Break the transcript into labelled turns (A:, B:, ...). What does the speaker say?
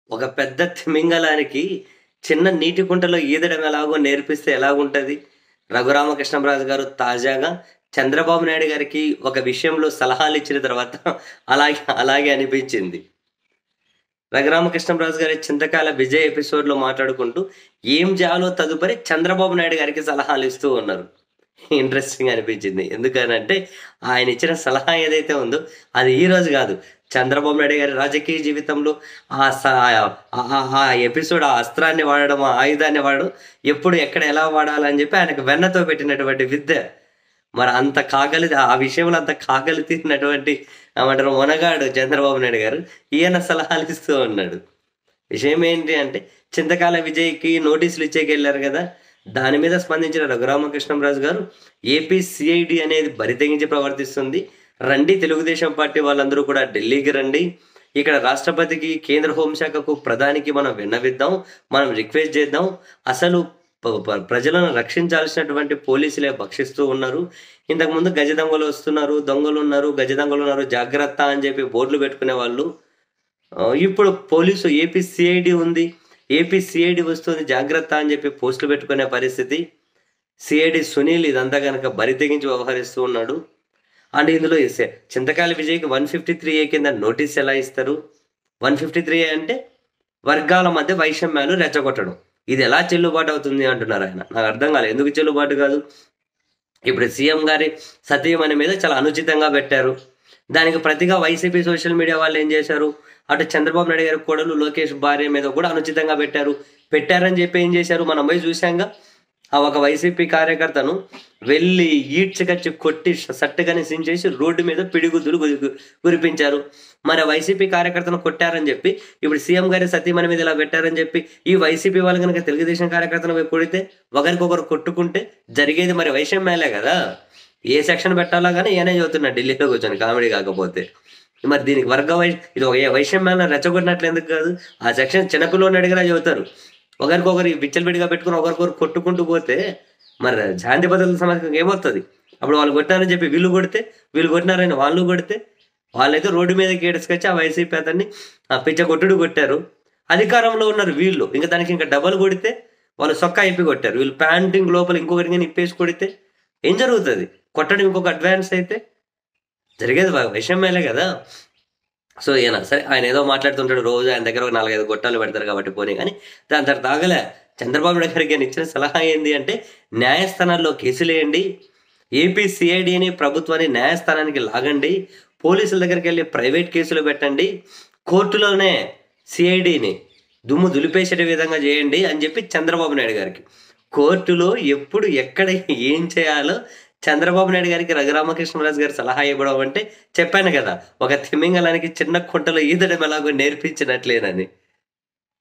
A: ఒక పెద్ద తిమింగలానికి చిన్న నీటి కుంటలో ఈదడం ఎలాగో నేర్పిస్తే ఎలాగుంటది రఘురామకృష్ణరాజు గారు తాజాగా చంద్రబాబు నాయుడు గారికి ఒక విషయంలో సలహాలు ఇచ్చిన తర్వాత అలాగే అలాగే అనిపించింది రఘురామకృష్ణరాజు గారి చింతకాల విజయ్ ఎపిసోడ్లో మాట్లాడుకుంటూ ఏం చేయాలో తదుపరి చంద్రబాబు నాయుడు గారికి సలహాలు ఇస్తూ ఉన్నారు ఇంట్రెస్టింగ్ అనిపించింది ఎందుకనంటే ఆయన ఇచ్చిన సలహా ఏదైతే ఉందో అది ఈ రోజు కాదు చంద్రబాబు నాయుడు గారి రాజకీయ జీవితంలో ఆ స- ఆ- ఆ- ఆ ఎపిసోడ్ ఆ అస్త్రాన్ని వాడడం ఆ ఆయుధాన్ని వాడడం ఎప్పుడు ఎక్కడ ఎలా వాడాలని చెప్పి ఆయనకు వెన్నతో పెట్టినటువంటి విద్య మరి అంత కాగలి ఆ విషయంలో అంత కాగలి తీరినటువంటి ఏమంటారు మొనగాడు చంద్రబాబు నాయుడు గారు ఈయన సలహాలు ఇస్తూ ఉన్నాడు విషయం ఏంటి అంటే చింతకాల విజయ్కి నోటీసులు ఇచ్చేకి వెళ్ళారు కదా దాని మీద స్పందించిన రఘురామకృష్ణరాజు గారు ఏపీ సిఐడి అనేది బరితెగించి ప్రవర్తిస్తుంది రండి తెలుగుదేశం పార్టీ వాళ్ళందరూ కూడా ఢిల్లీకి రండి ఇక్కడ రాష్ట్రపతికి కేంద్ర హోంశాఖకు ప్రధానికి మనం విన్నవిద్దాం మనం రిక్వెస్ట్ చేద్దాం అసలు ప- ప- ప్రజలను రక్షించాల్సినటువంటి పోలీసులే భక్షిస్తూ ఉన్నారు ఇంతకుముందు గజ దొంగలు వస్తున్నారు దొంగలు ఉన్నారు గజ దొంగలు ఉన్నారు జాగ్రత్త అని చెప్పి బోర్డులు పెట్టుకునే వాళ్ళు ఆ, ఇప్పుడు పోలీసు ఏపీ సిఐడి ఉంది ఏపీ సిఐడి వస్తుంది జాగ్రత్త అని చెప్పి పోస్టులు పెట్టుకునే పరిస్థితి సిఐడి సునీల్ ఇదంతా కనుక బరి తెగించి వ్యవహరిస్తూ ఉన్నాడు అండ్ ఇందులో ఇసే- చింతకాయల విజయ్కి వన్ ఫిఫ్టీ త్రీ ఏ కింద నోటీస్ ఎలా ఇస్తారు వన్ ఫిఫ్టీ త్రీ అంటే వర్గాల మధ్య వైషమ్యాలు రెచ్చగొట్టడం ఇది ఎలా చెల్లుబాటు అవుతుంది అంటున్నారు ఆయన నాకు అర్థం కాలేదు ఎందుకు చెల్లుబాటు కాదు ఇప్పుడు సీఎం గారి సతీమణి మీద చాలా అనుచితంగా పెట్టారు దానికి ప్రతిగా వైసీపీ సోషల్ మీడియా వాళ్ళు ఏం చేశారు అటు చంద్రబాబు నాయుడు గారి కోడలు లోకేష్ భార్య మీద కూడా అనుచితంగా పెట్టారు పెట్టారని చెప్పి ఏం చేశారు మనం పోయి చూశాంగా ఆ ఒక వైసీపీ కార్యకర్తను వెళ్ళి ఈడ్చకచ్చి కొట్టి సట్టుగానే సించేసి రోడ్డు మీద పిడిగుద్దులు గురి- కురిపించారు మరి ఆ వైసీపీ కార్యకర్తను కొట్టారని చెప్పి ఇప్పుడు సీఎం గారి సతీమణి మీద ఇలా పెట్టారని చెప్పి ఈ వైసీపీ వాళ్ళు కనుక తెలుగుదేశం కార్యకర్తను పోయి కొడితే ఒకరికొకరు కొట్టుకుంటే జరిగేది మరి వైషమ్యాలే కదా ఏ సెక్షన్ పెట్టాలో కానీ ఏనే చదువుతున్నా ఢిల్లీలో కూర్చొని కామెడీ కాకపోతే మరి దీనికి వర్గ వై ఇది ఒక వైషమ్యాలను రెచ్చగొట్టినట్లు ఎందుకు కాదు ఆ సెక్షన్ చిన్నపిల్లని అడిగినా చదువుతారు ఒకరికొకరు విచ్చలబిడిగా పెట్టుకుని ఒకరికొకరు కొట్టుకుంటూ పోతే మరి శాంతి భద్రతల సమస్య ఏమవుతుంది అప్పుడు వాళ్ళు కొట్టారని చెప్పి వీళ్ళు కొడితే వీళ్ళు కొట్టినారని వాళ్ళు కొడితే వాళ్ళైతే రోడ్డు మీదకి ఏడుచుకొచ్చి ఆ వైసీపీ అతన్ని ఆ పిచ్చ కొట్టుడు కొట్టారు అధికారంలో ఉన్నారు వీళ్ళు ఇంకా దానికి ఇంకా డబల్ కొడితే వాళ్ళు సొక్కా ఇప్పి కొట్టారు వీళ్ళు ప్యాంటింగ్ లోపల ఇంకొకరికి ఇప్పేసి కొడితే ఏం జరుగుతుంది కొట్టడం ఇంకొక అడ్వాన్స్ అయితే జరిగేది వై- వైషమ్యాలే కదా సో ఈయన సరే ఆయన ఏదో మాట్లాడుతుంటాడు రోజు ఆయన దగ్గర ఒక నాలుగైదు గొట్టాలు పెడతారు కాబట్టి పోనీ కానీ దాని తర్వాత తాగలే చంద్రబాబు నాయుడు గారికి ఆయన ఇచ్చిన సలహా ఏంది అంటే న్యాయస్థానాల్లో కేసులు వేయండి ఏపీ సిఐడిని ప్రభుత్వాన్ని న్యాయస్థానానికి లాగండి పోలీసుల దగ్గరికి వెళ్ళి ప్రైవేట్ కేసులు పెట్టండి కోర్టులోనే సిఐడిని దుమ్ము దులిపేసే విధంగా చేయండి అని చెప్పి చంద్రబాబు నాయుడు గారికి కోర్టులో ఎప్పుడు ఎక్కడ ఏం చేయాలో చంద్రబాబు నాయుడు గారికి రఘురామకృష్ణరాజు గారు సలహా ఇవ్వడం అంటే చెప్పాను కదా ఒక తిమింగలానికి చిన్న కుంటలో ఈదడం ఎలాగో నేర్పించినట్లేనని